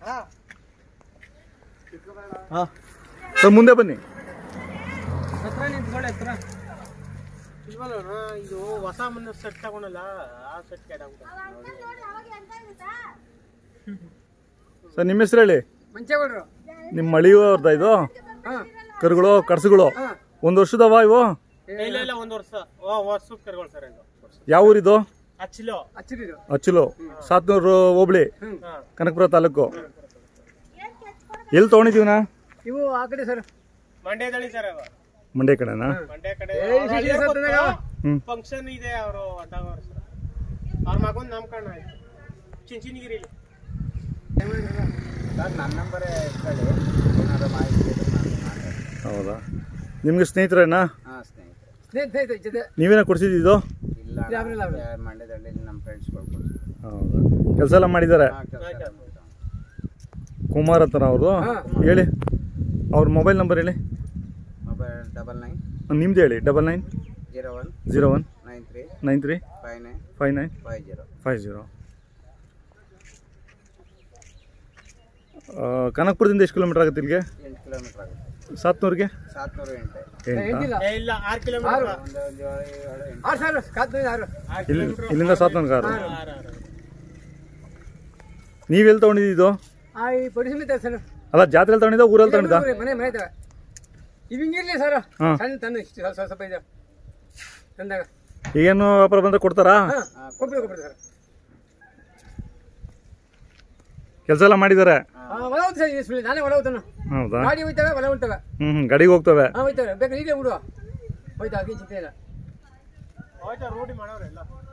Sir ಮುಂದೆ ಬನ್ನಿ ಹತ್ರ ನಿಂತ್ಕೊಳ್ಳಿ ಹತ್ರ ಇಲ್ವಲ್ಲ ಇದು ಹೊಸ ಮನೆ ಸೆಟ್ ತಗೊಂಡಲ್ಲ ಆ ಸೆಟ್ ಕೆಡಾಗ್ಬಿಟ್ಟು ಸರ್ ನಿಮ್ಮ ಹೆಸರು ಹೇಳಿ ಮಂಚೇಗೌಡ್ರು ನಿಮ್ಮ ಮಳಿಯವ್ರದ ಇದು ಹಾಂ ಕರುಗಳು ಕಡಸುಗಳು ಹಾಂ ಒಂದು ವರ್ಷದವ ಇವು ಇಲ್ಲ ಇಲ್ಲ ಒಂದ್ ವರ್ಷ ಓ ವರ್ಷದ ಕರ್ಗಳು ಸರ್ ಇದು ಯಾವ ಊರಿದು ಹಚ್ಚಿಲೋ ಹಚ್ಚಿದ್ದು ಅಚ್ಚಲು ಸಾತ್ನೂರು ಹೋಬಳಿ ಹ್ಞೂ ಹಾ ಕನಕಪುರ ತಾಲೂಕು ಎಲ್ಲಿ ತೊಗೊಂಡಿದ್ದೀವನ ಇವು ಆ ಕಡೆ ಸರ್ ಮಂಡ್ಯದಳಿ ಸರ್ ಅವ ಮಂಡ್ಯ ಕಡೆನಾ ಮಂಡ್ಯ ಕಡೆ ಏ, ಶಿಶಿರ ಸರ್ ತನಕ. ಹ್ಮ್ ಫಂಕ್ಷನ್ ಇದೆ ಅವರು ಅದಾಗವ್ರ ಸರ್ ಅವ್ರ ಮಗನ್ ನಾಮಕರಣ ಆಯ್ತು ಚಿಂಚಿನಿಗಿರಿ ನನ್ನ ನಂಬರೇ ಇಟ್ಕೊಳ್ಳಿ ಏನಾದ್ರು ಮಾಹಿತಿ ಇದ್ರೆ ನಾನು ಮಾತಾಡ್ತೀನಿ. ಹೌದಾ ನಿಮ್ಗೆ ಸ್ನೇಹಿತರೇನಾ ಹಾಂ ಸ್ನೇಹಿತರೆ ಸ್ನೇಹಿತ ಸ್ನೇಹಿತ ಜೊತೆ ನೀವೇನ ಕೊಡ್ಸಿದ್ದು ಇಲ್ಲ ಇಲ್ಲ, ಇಲ್ಲ, ಇಲ್ಲ. ನಾನು ಮಂಡ್ಯದಲ್ಲಿ ನಮ್ಮ ಫ್ರೆಂಡ್ಸ್ಗಳು ಕೊಡ್ತೀನಿ ಹೌದಾ ಕೆಲಸ ಎಲ್ಲ ಮಾಡಿದ್ದಾರೆ ಹಾಂ ಕೆಲಸ ಕುಮಾರ್ ಹತ್ರ ಅವರು ಹಾ. ಹೇಳಿ ಅವ್ರ ಮೊಬೈಲ್ ನಂಬರ್ ಹೇಳಿ ಮೊಬೈಲ್ ಡಬಲ್ ನೈನ್ ನಿಮ್ದು ಹೇಳಿ double nine zero one zero one nine three nine three five nine five nine five zero five zero ಕನಕಪುರದಿಂದ ಎಷ್ಟು ಕಿಲೋಮೀಟರ್ ಆಗುತ್ತೆ ಇಲ್ಲಿಗೆ ಎಂಟು ಕಿಲೋಮೀಟ್ರ್ ಆಗುತ್ತೆ ಸಾತ್ನೂರಿಗೆ ಸಾತ್ನೂರು ಎಂಟು ಎಂಟಾ ಎಂಟಿಲ್ಲ ಏ ಇಲ್ಲ ಆರು ಕಿಲೋಮೀಟರ್ ಒಂದು ಒಂದು ಏಳು ಏಳು ಎಂಟು ಆರು ಸಾವಿರ ಕಾತು ಆರು ಇಲ್ಲಿ ಇಲ್ಲಿಂದ ಸಾತ್ನೂರು ಕಾರು ಆರು ಆರು ನೀವೆಲ್ಲಿ ತೊಗೊಂಡಿದ್ದು ಆ ಈ ಪಡಿ ಸಮೇತ ಸರ್ ಅಲ್ಲ ಜಾತ್ರೆಯಲ್ಲಿ ತಗೊಂಡಿದ್ದ ಊರಲ್ಲಿ ತಗೊಂಡಿದ್ದ ಊರೇ, ಮನೆ ಮನೆ ಇದ್ದಾವೆ ಇವು ಹಿಂಗಿರ್ಲಿ ಸರ್ ಹಾ. ಸಣ್ಣ ತನ್ನ ಇಷ್ಟು ಸ್ವಲ್ಪ ಸ್ವಲ್ಪ ಇದೆ ತಂದಾಗ ಈಗೇನು ವ್ಯಾಪಾರ ಬಂದ್ರೆ ಕೊಡ್ತಾರಾ ಹಾಂ ಕೊಟ್ಬಿಡು ಕೊಟ್ಬಿಡು ಸರ್ ಕೆಲಸ ಎಲ್ಲ ಮಾಡಿದ್ದಾರೆ ಹಾಂ ಹೊಲ ಹೋಗ್ತು ಸರ್ ಇಸ್ಬಿಡಿ ನಾನೇ ಹೊಲ ಹೋಗ್ತಾನು ಹೌದಾ ಗಾಡಿ ಹೋಯ್ತವೆ ಹೊಲ ಹೋಗ್ತವೆ ಹ್ಮ್ ಹ್ಮ್ ಗಾಡಿಗೆ ಹೋಗ್ತವೆ ಹಾಂ ಹೋಯ್ತವೆ ಬೇಕಾದ್ರೆ ಈಗಲೇ ಬಿಡುವ ಹೋಯ್ತಾ ಅದೇನು ಚಿಂತೆ ಇಲ್ಲ ಹೋಯ್ತಾ ರೂಢಿ ಮಾಡೋರೆಲ್ಲ